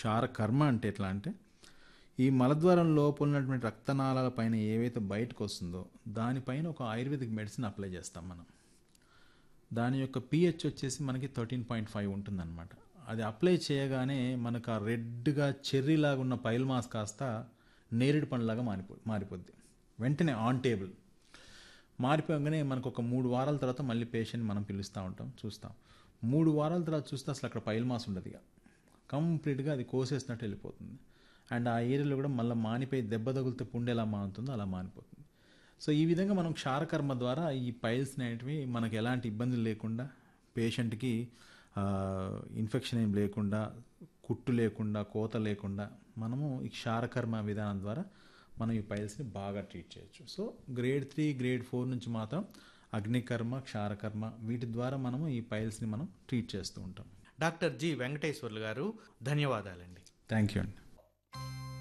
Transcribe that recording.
క్షార కర్మ అంటే ఎట్లా అంటే ఈ మలద్వారం లోపల ఉన్నటువంటి రక్తనాళాల పైన ఏవైతే బయటకు వస్తుందో దానిపైన ఒక ఆయుర్వేదిక్ మెడిసిన్ అప్లై చేస్తాం మనం దాని యొక్క పిహెచ్ వచ్చేసి మనకి థర్టీన్ పాయింట్ ఫైవ్ ఉంటుందన్నమాట అది అప్లై చేయగానే మనకు ఆ రెడ్గా చెర్రీలాగా ఉన్న పైల్ మాస్ కాస్త నేరేడు పండులాగా మారిపో మారిపోద్ది వెంటనే ఆన్ టేబుల్ మారిపోగానే మనకు ఒక మూడు వారాల తర్వాత మళ్ళీ పేషెంట్ మనం పిలుస్తూ ఉంటాం చూస్తాం మూడు వారాల తర్వాత చూస్తే అసలు అక్కడ పైల్ మాస్ ఉండదు ఇక కంప్లీట్గా అది కోసేసినట్టు వెళ్ళిపోతుంది అండ్ ఆ ఏరియాలో కూడా మళ్ళీ మానిపోయి దెబ్బ తగిలితే పుండు ఎలా మానుతుందో అలా మానిపోతుంది సో ఈ విధంగా మనం క్షారకర్మ ద్వారా ఈ పైల్స్ అనేటివి మనకు ఎలాంటి ఇబ్బందులు లేకుండా పేషెంట్కి ఇన్ఫెక్షన్ ఏం లేకుండా కుట్టు లేకుండా కోత లేకుండా మనము ఈ క్షారకర్మ విధానం ద్వారా మనం ఈ పైల్స్ని బాగా ట్రీట్ చేయొచ్చు so grade three grade four నుంచి మాత్రం అగ్నికర్మ క్షారకర్మ వీటి ద్వారా మనము ఈ పైల్స్ని మనం ట్రీట్ చేస్తూ ఉంటాం డాక్టర్ జి వెంకటేశ్వర్లు గారు ధన్యవాదాలండి థ్యాంక్ యూ అండి